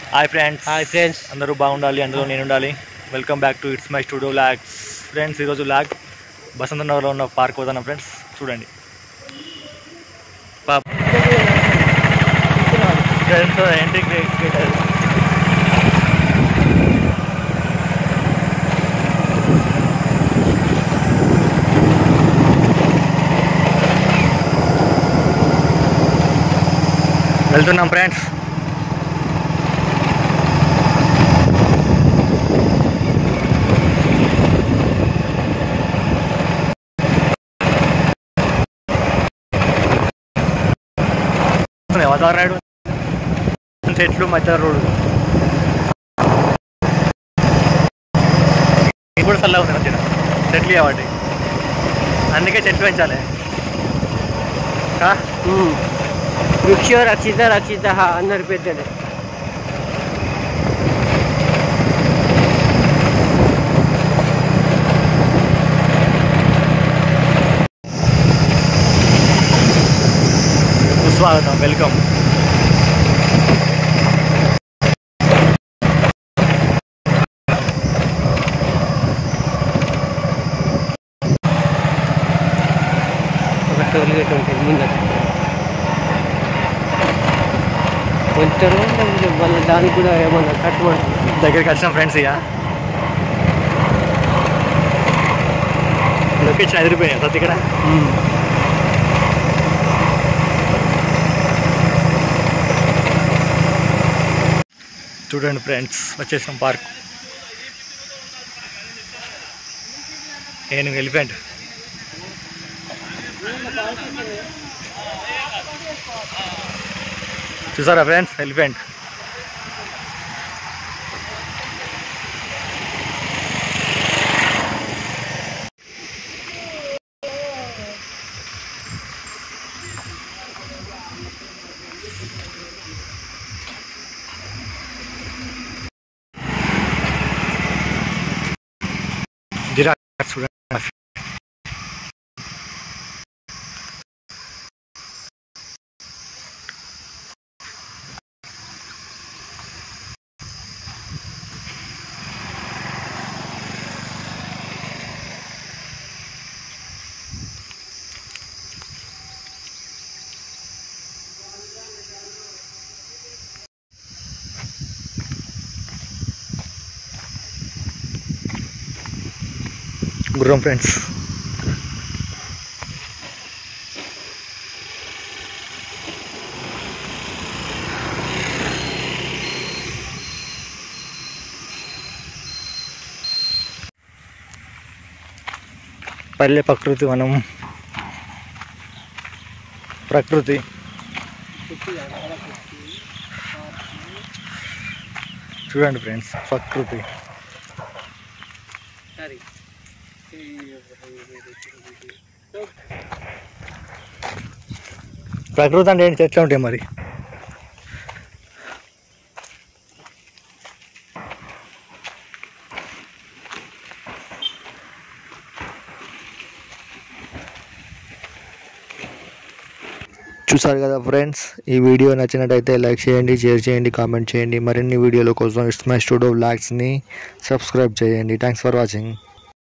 Hi friends hi friends అందరూ బాగుండాలి అందులో నేను ఉండాలి welcome back to it's my studio vlogs friends ఈరోజు లాగ్ బసంత నగర్లో ఉన్న పార్క్ పోతాను ఫ్రెండ్స్ చూడండి పాప ఫ్రెండ్స్ ఎంట్రీ వెళ్తున్నాం ఫ్రెండ్స్ వాతావరణాడు చెట్లు మధ్య రోడ్డు ఇది కూడా చల్లగా ఉంది మధ్యన చెట్లు కాబట్టి అందుకే చెట్లు పెంచాలి ఆ? వృక్ష రక్షిత రక్షిత అన్నారు పెద్దలు సుస్వాగతం వెల్కమ్ ఒక టోల్ గేట్ ఉంటుంది ముందర కొంచెం వాళ్ళ దానికి కూడా ఏమన్నా కట్టుబడుతుంది దగ్గరికి వచ్చిన ఫ్రెండ్స్ ఇక లొకేషన్ ఎదిరిపోయాయి ప్రతి ఇక్కడ చూడండి ఫ్రెండ్స్ వచ్చేసాం పార్క్ నేను ఎలిఫెంట్ చూసారా ఫ్రెండ్స్ ఎలిఫెంట్ జిరాక్స్ చూడండి గుర్రం ఫ్రెండ్స్ పల్లె ప్రకృతి వనం ప్రకృతి చూడండి ఫ్రెండ్స్ ప్రకృతి సరే ప్రకృతి అంటే ఏంటి ఎట్లా ఉంటాయి మరి చూసారు కదా ఫ్రెండ్స్ ఈ వీడియో నచ్చినట్టయితే లైక్ చేయండి షేర్ చేయండి కామెంట్ చేయండి మరిన్ని వీడియోల కోసం ఇట్స్ మై స్టూడియో బ్లాగ్స్ని సబ్స్క్రైబ్ చేయండి థ్యాంక్స్ ఫర్ వాచింగ్